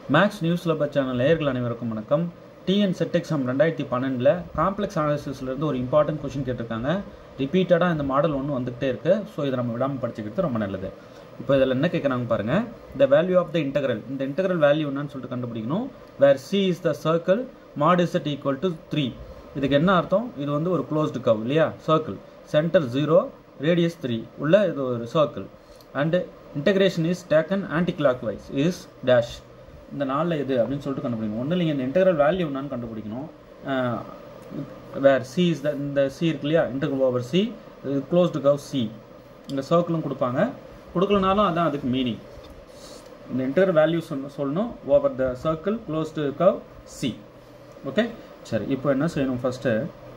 maths news லபர் channel நேயர்கள் அனைவருக்கும் வணக்கம் டிஎன் செட் எக்ஸாம் ரெண்டாயிரத்தி பன்னெண்டில் காம்ப்ளெக்ஸ் அனாலிசிஸ்லேருந்து ஒரு இம்பார்ட்டன்ட் கொஷின் கேட்டிருக்காங்க ரிப்பீட்டடாக இந்த மாடல் ஒன்று வந்துகிட்டே இருக்குது ஸோ இதை நம்ம விடாமல் படிச்சுக்கிறது ரொம்ப நல்லது இப்போ இதில் என்ன கேட்குறாங்க பாருங்கள் the value of the integral இந்த இன்டெக்ரல் வேல்யூ என்னன்னு சொல்லிட்டு கண்டுபிடிக்கணும் where C is the circle mod is it equal to three இதுக்கு என்ன அர்த்தம் இது வந்து ஒரு க்ளோஸ்டு கவ் இல்லையா circle centre zero radius three உள்ள இது ஒரு circle and integration is taken anticlockwise is dash இந்த நாளில் எது அப்படின்னு சொல்லிட்டு கண்டுபிடிக்கணும் ஒன்றும் இல்லைங்க இந்த இன்டெக்ரல் வேல்யூ என்னன்னு கண்டுபிடிக்கணும் வேர் சி இஸ் த இந்த சி இருக்கு இல்லையா integral over C closed curve C இந்த சர்க்கிளும் கொடுப்பாங்க கொடுக்கலனாலும் அதான் அதுக்கு மீனிங் இந்த இன்டெக்ரல் வேல்யூ சொன்ன சொல்லணும் over the circle closed curve C okay சரி இப்போ என்ன செய்யணும் ஃபஸ்ட்டு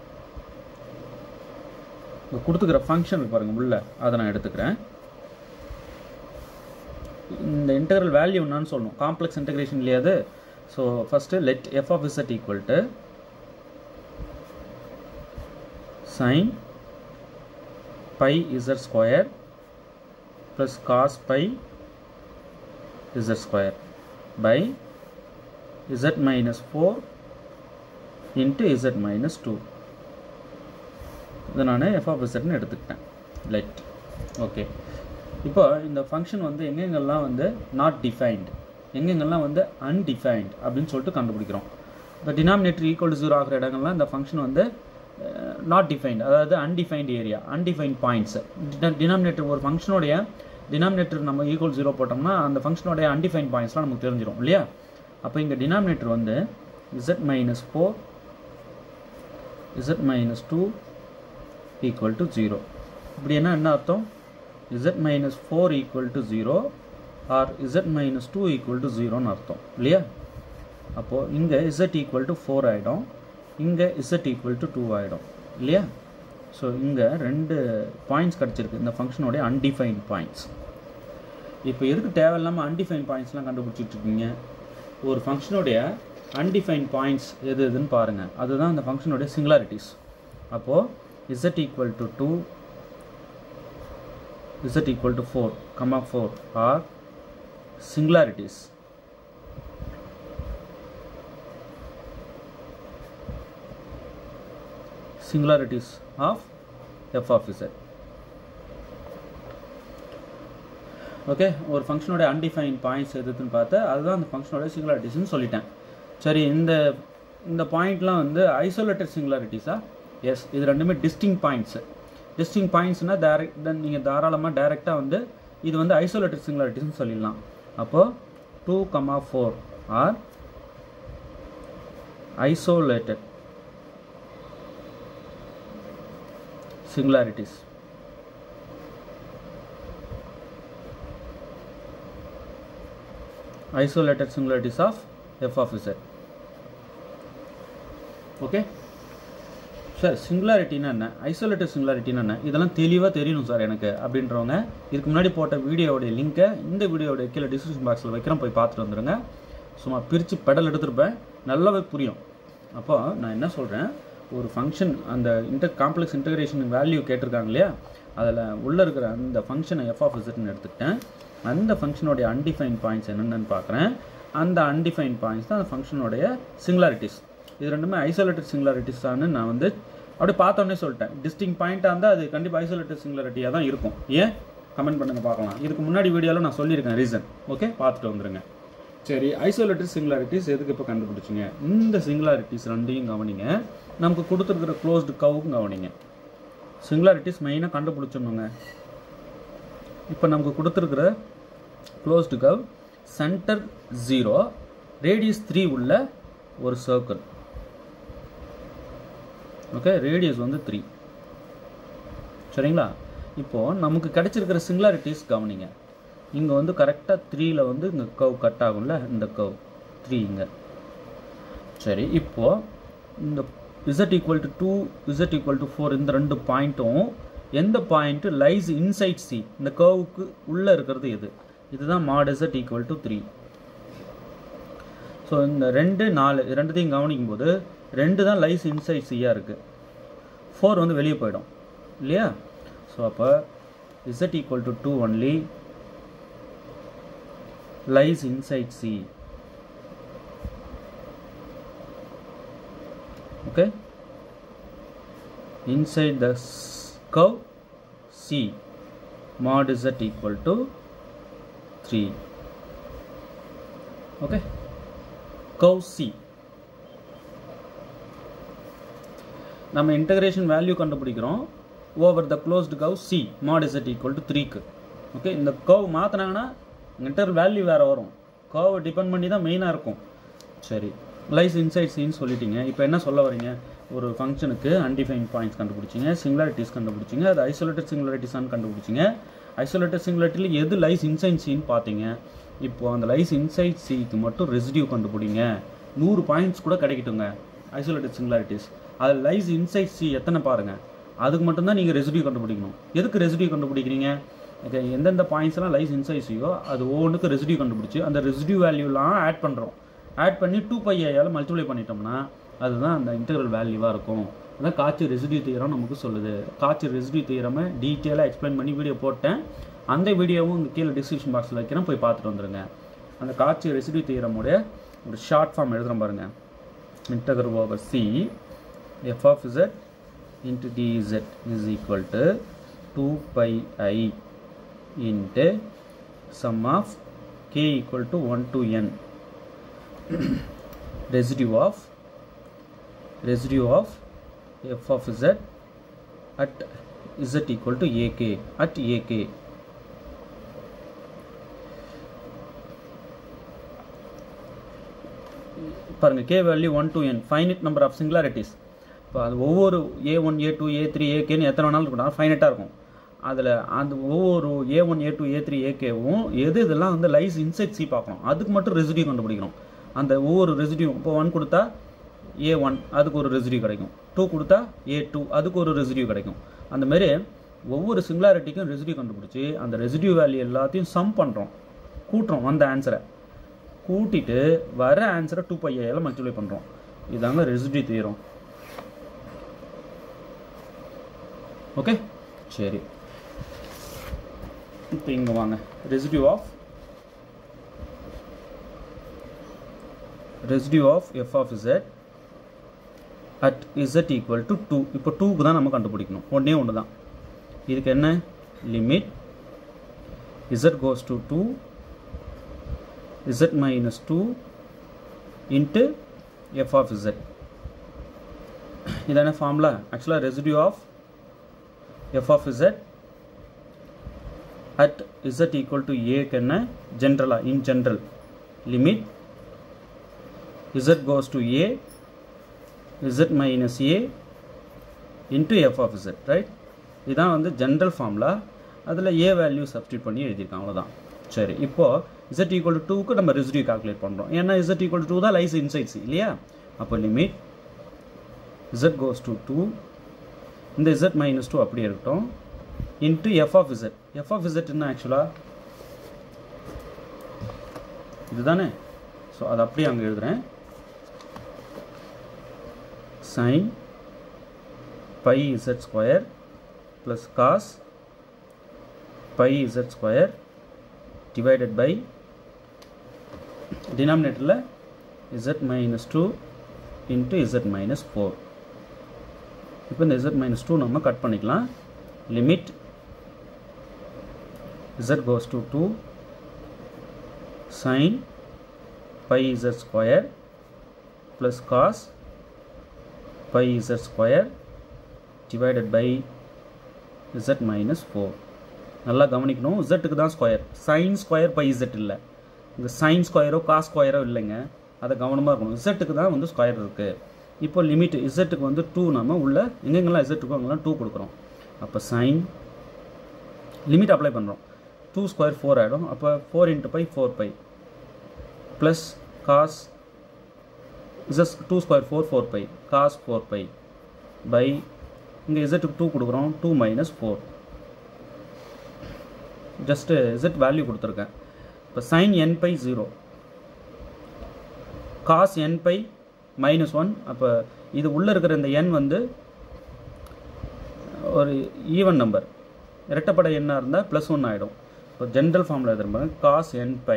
இங்கே கொடுத்துக்கிற ஃபங்க்ஷன் பாருங்கள் உள்ள அதை நான் எடுத்துக்கிறேன் இந்த இன்டெக்ரல் வேல்யூ என்னன்னு சொல்லணும் காம்ப்ளெக்ஸ் இன்டெகிரேஷன் இல்லையா அது so first let f of z equal to sine pi z square plus cos pi z square by z minus four into z minus two இதை நான் எஃப் ஆஃப் இசட்னு எடுத்துக்கிட்டேன் let okay இப்போ இந்த function வந்து எங்கெங்கெல்லாம் வந்து நாட் டிஃபைன்டு எங்கெங்கெல்லாம் வந்து அன்டிஃபைன்ட் அப்படின்னு சொல்லிட்டு கண்டுபிடிக்கிறோம் இப்போ டினாமினேட்டர் ஈக்குவல் டு ஜீரோ ஆகிற இடங்கள்லாம் இந்த ஃபங்க்ஷன் வந்து நாட் டிஃபைன்ட் அதாவது undefined area undefined points denominator ஒரு ஃபங்க்ஷனுடைய டினாமினேட்டர் நம்ம ஈக்குவல் ஜீரோ போட்டோம்னா அந்த ஃபங்க்ஷனுடைய அன்டிஃபைன்ட் பாயிண்ட்ஸ்லாம் நமக்கு தெரிஞ்சிடும் இல்லையா அப்போ இங்கே டினாமினேட்டர் வந்து z minus four z minus two equal to zero இப்படி என்ன என்ன அர்த்தம் z minus 4 equal to 0 or z minus 2 equal to 0 னு அர்த்தம் இல்லையா அப்போது இங்கே z equal to 4 ஆகிடும் இங்கே z equal to 2 ஆகிடும் இல்லையா ஸோ இங்கே ரெண்டு பாயிண்ட்ஸ் கிடச்சிருக்கு இந்த ஃபங்க்ஷனோடைய அன்டிஃபைன்ட் பாயிண்ட்ஸ் இப்போ எதுக்கு தேவையில்லாமல் அன்டிஃபைன் பாயிண்ட்ஸ்லாம் கண்டுபிடிச்சிட்டு இருக்கீங்க ஒரு ஃபங்க்ஷனுடைய அன்டிஃபைன் பாயிண்ட்ஸ் எது எதுன்னு பாருங்கள் அதுதான் இந்த ஃபங்க்ஷனுடைய சிங்குலாரிட்டிஸ் அப்போது z equal to 2 z equal to 4 comma 4 are singularities singularities of f of z okay ஒரு ஃபங்க்ஷனோட அன்டிஃபைன் பாயிண்ட்ஸ் எதுன்னு பார்த்தா அதுதான் அந்த ஃபங்க்ஷனோட சிங்குலாரிட்டிஸ்னு சொல்லிட்டேன் சரி இந்த இந்த பாயிண்ட்லாம் வந்து ஐசோலேட்டட் சிங்குலாரிட்டிஸா எஸ் இது ரெண்டுமே டிஸ்டிங் பாயிண்ட்ஸு டிஸ்டிங் பாயிண்ட்ஸ்னால் டேரக்ட் தென் நீங்கள் தாராளமாக டேரெக்டாக வந்து இது வந்து ஐசோலேட்டட் சிங்குலாரிட்டிஸ்னு சொல்லிடலாம் அப்போது two comma four are isolated singularities isolated singularities of f of z okay sir சிங்குலாரிட்டினா என்ன ஐசோலேட்டட் சிங்குலாரிட்டினா என்ன இதெல்லாம் தெளிவாக தெரியணும் சார் எனக்கு அப்படின்றவங்க இதுக்கு முன்னாடி போட்ட வீடியோவுடைய லிங்க்கை இந்த வீடியோடைய கீழே டிஸ்கிரிப்ஷன் பாக்ஸில் வைக்கிறேன் போய் பார்த்துட்டு வந்துடுங்க சும்மா பிரித்து பெடல் எடுத்துருப்பேன் நல்லாவே புரியும் அப்போ நான் என்ன சொல்கிறேன் ஒரு ஃபங்க்ஷன் அந்த இன்டர் காம்ப்ளெக்ஸ் இன்டகிரேஷன் வேல்யூ கேட்டிருக்காங்க இல்லையா அதில் உள்ளே இருக்கிற அந்த ஃபங்க்ஷனை எஃப் ஆஃப் இசட்னு எடுத்துக்கிட்டேன் அந்த ஃபங்க்ஷனுடைய அன்டிஃபைன் பாயிண்ட்ஸ் என்னென்னு பார்க்குறேன் அந்த அன்டிஃபைன் பாயிண்ட்ஸ் தான் அந்த ஃபங்க்ஷனுடைய சிங்குலாரிட்டிஸ் இது ரெண்டுமே ஐசோலேட்டட் சிங்குலாரிட்டிஸானு நான் வந்து அப்படியே பார்த்தோன்னே சொல்லிட்டேன் டிஸ்டிங் பாயிண்ட்டாக இருந்தால் அது கண்டிப்பாக ஐசோலேட்டட் சிங்குலாரிட்டியாக தான் இருக்கும் ஏன் கமெண்ட் பண்ணுங்கள் பார்க்கலாம் இதுக்கு முன்னாடி வீடியோவில் நான் சொல்லியிருக்கேன் ரீசன் ஓகே பார்த்துட்டு வந்துருங்க சரி ஐசோலேட்டட் சிங்குலாரிட்டிஸ் எதுக்கு இப்போ கண்டுபிடிச்சிங்க இந்த சிங்குலாரிட்டிஸ் ரெண்டையும் கவனிங்க நமக்கு கொடுத்துருக்குற க்ளோஸ்டு கவுக்கும் கவனிங்க சிங்குலாரிட்டிஸ் மெயினாக கண்டுபிடிச்சிடணுங்க இப்போ நமக்கு கொடுத்துருக்குற closed curve centre zero radius three உள்ள ஒரு சர்க்கிள் ஓகே ரேடியஸ் வந்து த்ரீ சரிங்களா இப்போது நமக்கு கிடைச்சிருக்கிற சிங்குலாரிட்டிஸ் கவனிங்க இங்கே வந்து கரெக்டாக த்ரீயில் வந்து இங்கே கவ் கட் ஆகும்ல இந்த கவ் த்ரீ இங்கே சரி இப்போது இந்த z equal to two Z equal to four இந்த ரெண்டு பாயிண்ட்டும் எந்த பாயிண்ட்டு லைஸ் இன்சைட் சி இந்த கர்வுக்கு உள்ளே இருக்கிறது எது இதுதான் mod z equal to three so இந்த ரெண்டு நாலு ரெண்டுத்தையும் கவனிக்கும் போது ரெண்டு தான் லைஸ் இன்சைட் சியாக இருக்குது ஃபோர் வந்து வெளியே போயிடும் இல்லையா ஸோ அப்போ z equal to two only lies inside C okay inside the s- curve c mod z equal to 3 okay curve c நம்ம இன்டகிரேஷன் வேல்யூ கண்டுபிடிக்கிறோம் over the closed curve C mod is equal to த்ரீக்கு okay இந்த curve மாற்றினாங்கன்னா inter value வேறு வரும் கர்வை depend பண்ணி தான் மெயினாக இருக்கும் சரி லைஸ் இன்சைட் சீன்னு சொல்லிட்டீங்க இப்போ என்ன சொல்ல வரீங்க ஒரு ஃபங்க்ஷனுக்கு அன்டிஃபைன் பாயிண்ட்ஸ் கண்டுபிடிச்சிங்க சிங்குலாரிட்டிஸ் கண்டுபிடிச்சிங்க அது ஐசோலேட்டட் சிங்குலாரிட்டிஸான்னு கண்டுபிடிச்சிங்க ஐசோலேட்டட் சிங்குலாரிட்டியில் எது லைஸ் இன்சைட் சின்னு பார்த்தீங்க இப்போ அந்த லைஸ் இன்சைட் சிக்கு மட்டும் ரெசிடியூ கண்டுபிடிங்க நூறு பாயிண்ட்ஸ் கூட கிடைக்கட்டுங்க ஐசோலேட்டட் சிங்குலாரிட்டிஸ் அது லைஸ் இன்சைட் சி எத்தனை பாருங்கள் அதுக்கு மட்டும்தான் நீங்கள் ரெசிடியூ கண்டுபிடிக்கணும் எதுக்கு ரெசிடியூ கண்டுபிடிக்கிறீங்க ஓகே எந்தெந்த பாயிண்ட்ஸ்லாம் லைஸ் இன்சைஸையோ அது ஒவ்வொன்றுக்கு ரெசிடியூ கண்டுபிடிச்சி அந்த ரெசிடியூ வேல்யூலாம் ஆட் பண்ணுறோம் ஆட் பண்ணி டூ பை ஐயால் மல்டிப்ளை பண்ணிட்டோம்னா அதுதான் அந்த இன்டெகிரல் வேல்யூவாக இருக்கும் அதான் காய்ச்சி ரெசிடியூ தீரம் நமக்கு சொல்லுது காய்ச்சி ரெசிடியூ தீரமை டீட்டெயிலாக எக்ஸ்பிளைன் பண்ணி வீடியோ போட்டேன் அந்த வீடியோவும் இங்கே கீழே டிஸ்கிரிப்ஷன் பாக்ஸில் வைக்கிறேன் போய் பார்த்துட்டு வந்துருங்க அந்த காய்ச்சி ரெசிடியூ தீரமுடைய ஒரு ஷார்ட் ஃபார்ம் எழுதுகிறேன் பாருங்கள் integral over c f of z into dz is equal to 2 pi i into sum of k equal to 1 to n residue of residue of f of z at z equal to ak at ak பாருங்கள் k value one to n finite number of singularities இப்போ அது ஒவ்வொரு a one a two a three ஏகேன்னு எத்தனை வேணாலும் இருக்கணும் ஃபைனட்டாக இருக்கும் அதில் அந்த ஒவ்வொரு a one a two a three ஏகேவும் எது இதெல்லாம் வந்து லைஸ் இன்செட் சி பார்க்கணும் அதுக்கு மட்டும் ரெசிடியூ கண்டுபிடிக்கணும் அந்த ஒவ்வொரு ரெசிடியூ இப்போ ஒன் கொடுத்தா ஏ ஒன் அதுக்கு ஒரு ரெசிடியூ கிடைக்கும் டூ கொடுத்தா ஏ டூ அதுக்கு ஒரு ரெசிடியூ கிடைக்கும் அந்த மாதிரி ஒவ்வொரு சிங்குலாரிட்டிக்கும் ரெசிடியூ கண்டுபிடிச்சி அந்த ரெசிடியூ வேல்யூ எல்லாத்தையும் சம் பண்ணுறோம் கூட்டுறோம் அந்த ஆன்சரை கூட்டிட்டு வர ஆன்சரை டூ பை ஏல மல்டிப்ளை பண்ணுறோம் இதாங்க ரெசிடியூ தீரும் ஓகே சரி இப்போ இங்கே வாங்க residue of residue of f of z at z equal to two இப்போ டூக்கு தான் நம்ம கண்டுபிடிக்கணும் ஒன்றே ஒன்று தான் இதுக்கு என்ன limit z goes to two z minus 2 into f of z இதான ஃபார்முலா ஆக்சுவலாக residue of f of z at z equal to a என்ன ஜென்ரலாக in general limit z goes to a z minus a into f of z right இதான் வந்து general formula அதில் A value substitute பண்ணி எழுதியிருக்காங்க அவ்வளோதான் சரி இப்போது இசட் ஈக்குவல் டு டூக்கு நம்ம ரெசிடியூ கால்குலேட் பண்ணுறோம் ஏன்னா இசட் ஈக்குவல் டூ தான் லைஸ் இன்சைட்ஸ் இல்லையா அப்போ limit z goes to two இந்த இசட் மைனஸ் டூ அப்படியே இருக்கட்டும் into f of z f of z என்ன ஆக்சுவலாக இதுதானே ஸோ அதை அப்படியே அங்கே எழுதுகிறேன் sine pi z square plus cos pi z square divided by டினாமினேட்டரில் z minus two into z minus four இப்போ இந்த இசட் மைனஸ் டூ நம்ம கட் பண்ணிக்கலாம் limit z goes to two sign pi z square plus cos pi z square divided by z minus four நல்லா கவனிக்கணும் இசட்டுக்கு தான் square sine square by z இல்லை இந்த சைன் ஸ்கொயரோ காஸ் ஸ்கொயரோ இல்லைங்க அதை கவனமாக இருக்கணும் இசட்டுக்கு தான் வந்து ஸ்கொயர் இருக்குது இப்போ லிமிட் இசட்டுக்கு வந்து டூ நம்ம உள்ள எங்கெங்கெல்லாம் இசட்டுக்கோ அங்கெல்லாம் டூ கொடுக்குறோம் அப்போ சைன் லிமிட் அப்ளை பண்ணுறோம் டூ ஸ்கொயர் ஃபோர் ஆகிடும் அப்போ four into pi four pi plus cos இசஸ் two square four four pi cos four pi pi இங்கே இசட்டுக்கு டூ கொடுக்குறோம் two minus four just z value கொடுத்துருக்கேன் இப்போ sine n pi zero cos n pi minus one அப்போ இது உள்ளே இருக்கிற இந்த எண் வந்து ஒரு ஈவன் நம்பர் இரட்டப்படை எண்ணாக இருந்தால் ப்ளஸ் ஒன் ஆகிடும் இப்போ ஜென்ரல் ஃபார்மில் எதிர்பாங்க cos n pi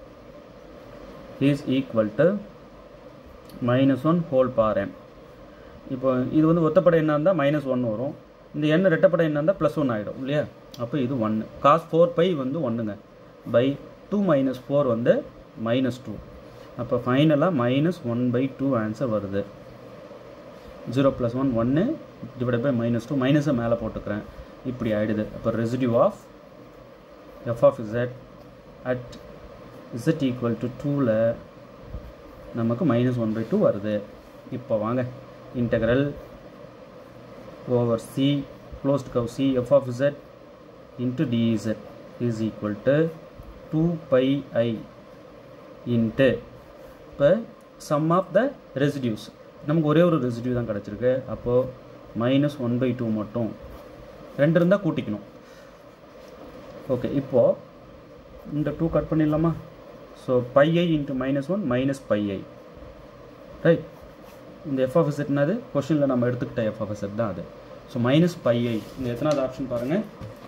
is equal to minus one whole power n இப்போ இது வந்து ஒத்தப்படை என்ன இருந்தால் மைனஸ் ஒன் வரும் இந்த எண் ரெட்டப்படை என்ன இருந்தால் ப்ளஸ் ஒன் ஆகிடும் இல்லையா அப்போ இது ஒன்று காஸ் ஃபோர் பை வந்து ஒன்றுங்க பை டூ மைனஸ் ஃபோர் வந்து மைனஸ் டூ அப்போ ஃபைனலாக minus one by two answer வருது ஜீரோ ப்ளஸ் ஒன் ஒன்று டிவைட் பை மைனஸ் டூ மைனஸை மேலே போட்டுக்கிறேன் இப்படி ஆகிடுது அப்போ residue of f of z at z equal to டூவில் நமக்கு மைனஸ் ஒன் பை டூ வருது இப்போ வாங்க integral over C closed curve C f of z into dz is equal to two pi i into இப்போ some of the residues நமக்கு ஒரே ஒரு residue தான் கிடச்சிருக்கு அப்போது மைனஸ் ஒன் பை டூ மட்டும் ரெண்டு இருந்தால் கூட்டிக்கணும் ஓகே இப்போது இந்த டூ கட் பண்ணிடலாமா so pi i into minus one minus pi i right இந்த எஃப் ஆஃப் என்னது கொஷினில் நம்ம எடுத்துக்கிட்ட எஃப் ஆஃப் தான் அது ஸோ மைனஸ் பை ஐ இந்த எத்தனாவது ஆப்ஷன் பாருங்கள்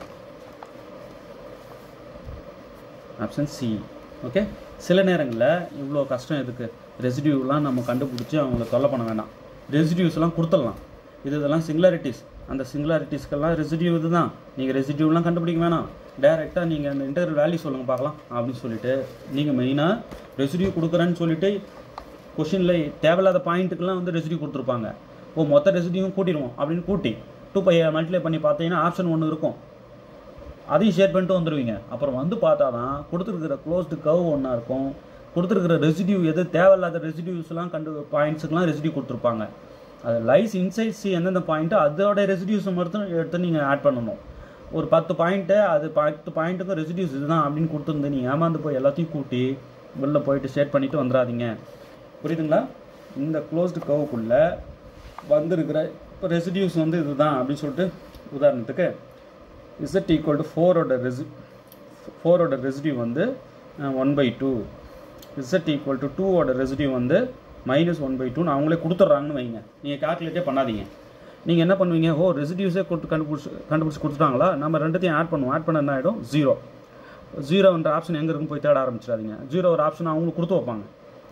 ஆப்ஷன் சி ஓகே சில நேரங்களில் இவ்வளோ கஷ்டம் எதுக்கு ரெசிடியூலாம் நம்ம கண்டுபிடிச்சி அவங்கள தொல்லை பண்ண வேண்டாம் ரெசிடியூஸ்லாம் கொடுத்துடலாம் இது இதெல்லாம் சிங்குலாரிட்டிஸ் அந்த சிங்குலாரிட்டிஸ்க்கெல்லாம் ரெசிடியூ இது தான் நீங்கள் ரெசிடியூலாம் கண்டுபிடிக்க வேணாம் டேரெக்டாக நீங்கள் அந்த இன்டர்வல் வேல்யூ சொல்லுங்கள் பார்க்கலாம் அப்படின்னு சொல்லிட்டு நீங்கள் மெயினாக ரெசிடியூ கொடுக்குறேன்னு சொல்லிட்டு கொஷினில் தேவையில்லாத பாயிண்ட்டுக்கெல்லாம் வந்து ரெசிடியூ கொடுத்துருப்பாங்க ஓ மொத்த ரெசிடியூவும் கூட்டிடுவோம் அப்படின்னு கூட்டி டூ பை மல்டிப்ளை பண்ணி பார்த்தீங்கன்னா ஆப்ஷன் ஒன்று இருக்கும் அதையும் ஷேர் பண்ணிட்டு வந்துடுவீங்க அப்புறம் வந்து பார்த்தா தான் கொடுத்துருக்கிற க்ளோஸ்டு கவ் ஒன்றா இருக்கும் கொடுத்துருக்கிற ரெசிடியூ எது தேவையில்லாத ரெசிடியூஸ்லாம் கண்டு பாயிண்ட்ஸுக்கெலாம் ரெசிடியூ கொடுத்துருப்பாங்க அது லைஸ் இன்சைட் சி எந்தெந்த பாயிண்ட்டு அதோட ரெசிடியூஸை மட்டும் எடுத்து நீங்கள் ஆட் பண்ணணும் ஒரு பத்து பாயிண்ட்டு அது பத்து பாயிண்ட்டுக்கும் ரெசிடியூஸ் இதுதான் அப்படின்னு கொடுத்துருந்து நீங்கள் ஏமாந்து போய் எல்லாத்தையும் கூட்டி வெளில போயிட்டு ஷேர் பண்ணிவிட்டு வந்துடாதீங்க புரியுதுங்களா இந்த க்ளோஸ்டு கவுக்குள்ளே வந்திருக்கிற இப்போ ரெசிடியூஸ் வந்து இதுதான் அப்படின்னு சொல்லிட்டு உதாரணத்துக்கு இசட் ஈக்குவல் டு ஃபோரோட ரெசி ஃபோரோட ரெசிடியூ வந்து one by two Z equal to டூவோட ரெசிடியூ வந்து மைனஸ் ஒன் பை டூன்னு அவங்களே கொடுத்துட்றாங்கன்னு வைங்க நீங்கள் கால்குலேட்டே பண்ணாதீங்க நீங்கள் என்ன பண்ணுவீங்க ஓ ரெசிடியூஸே கொடுத்து கண்டுபிடிச்சி கண்டுபிடிச்சி கொடுத்துட்டாங்களா நம்ம ரெண்டுத்தையும் ஆட் பண்ணுவோம் ஆட் பண்ண என்ன ஆகிடும் ஜீரோ ஜீரோன்ற ஆப்ஷன் எங்கே இருக்குன்னு போய் தேட ஆரம்பிச்சிடாதீங்க ஜீரோ ஒரு ஆப்ஷன் அவங்களுக்கு கொடுத்து வைப்பாங்க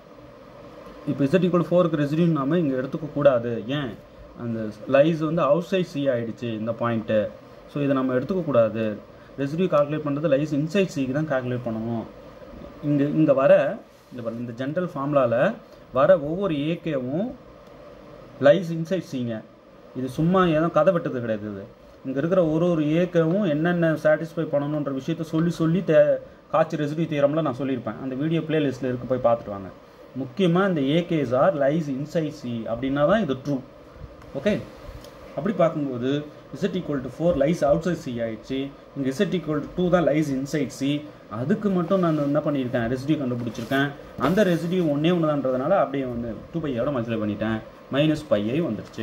இப்போ இசட் ஈக்குவல் ஃபோருக்கு ரெசிடியூ நாம இங்கே எடுத்துக்க கூடாது ஏன் அந்த லைஸ் வந்து அவுட் சைட் சி ஆகிடுச்சு இந்த பாயிண்ட்டு ஸோ இதை நம்ம எடுத்துக்க கூடாது ரெசிடியூ கால்குலேட் பண்ணுறது லைஸ் இன்சைட் சிக்கு தான் கால்குலேட் பண்ணணும் இங்கே இங்கே வர இந்த பாருங்க, இந்த ஜென்ரல் ஃபார்முலாவில் வர ஒவ்வொரு ஏகேவும் லைஸ் இன்சைட் சிங்க இது சும்மா ஏதோ கதை வெட்டது கிடையாது இது இங்கே இருக்கிற ஒரு ஒரு ஏக்கவும் என்னென்ன சாட்டிஸ்ஃபை பண்ணணுன்ற விஷயத்த சொல்லி சொல்லி தே காய்ச்சி ரெசிடியூ தீரம்ல நான் சொல்லியிருப்பேன் அந்த வீடியோ பிளேலிஸ்ட்டில் இருக்கு போய் பார்த்துட்டு வாங்க முக்கியமாக இந்த a k's are lies inside C அப்படின்னா தான் இது ட்ரூ ஓகே அப்படி பார்க்கும்போது Z equal to four lies outside C ஆயிடுச்சு இங்கே இசட் ஈக்குவல் டு டூ தான் லைஸ் இன்சைட் சி அதுக்கு மட்டும் நான் என்ன பண்ணியிருக்கேன் ரெசிடியூ கண்டுபிடிச்சிருக்கேன் அந்த ரெசிடியூ ஒன்றே ஒன்று தான்றதுனால அப்படியே வந்து டூ பையோட மல்டிப்ளை பண்ணிட்டேன் மைனஸ் பையை வந்துடுச்சு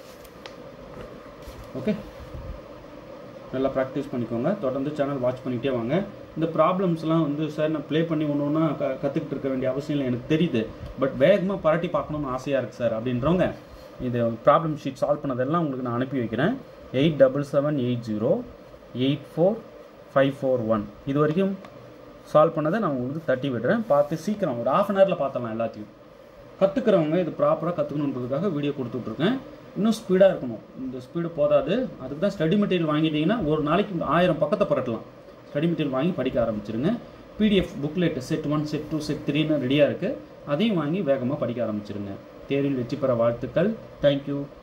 ஓகே நல்லா ப்ராக்டிஸ் பண்ணிக்கோங்க தொடர்ந்து சேனல் வாட்ச் பண்ணிகிட்டே வாங்க இந்த ப்ராப்ளம்ஸ்லாம் வந்து சார் நான் ப்ளே பண்ணி ஒன்று ஒன்றா க கற்றுக்கிட்டு இருக்க வேண்டிய அவசியம் இல்லை எனக்கு தெரியுது பட் வேகமாக பரட்டி பார்க்கணும்னு ஆசையாக இருக்குது சார் அப்படின்றவங்க இது ப்ராப்ளம் ஷீட் சால்வ் பண்ணதெல்லாம் உங்களுக்கு நான் அனுப்பி வைக்கிறேன் eight double seven eight zero eight four five four one இது வரைக்கும் சால்வ் பண்ணதை நான் உங்களுக்கு தட்டி விடுறேன் பார்த்து சீக்கிரம் ஒரு ஆஃப் அன் ஹவரில் பார்த்தலாம் எல்லாத்தையும் கற்றுக்கிறவங்க இது ப்ராப்பராக கற்றுக்கணுன்றதுக்காக வீடியோ கொடுத்துட்ருக்கேன் இன்னும் ஸ்பீடாக இருக்கணும் இந்த ஸ்பீடு போதாது அதுக்கு தான் ஸ்டடி மெட்டீரியல் வாங்கிட்டீங்கன்னா ஒரு நாளைக்கு ஆயிரம் பக்கத்தை புரட்டலாம் ஸ்டடி மெட்டீரியல் வாங்கி படிக்க ஆரம்பிச்சிருங்க PDF booklet set one set two set த்ரீன்னு ரெடியாக இருக்குது அதையும் வாங்கி வேகமாக படிக்க ஆரம்பிச்சிருங்க தேர்வில் வெற்றி பெற வாழ்த்துக்கள் தேங்க்யூ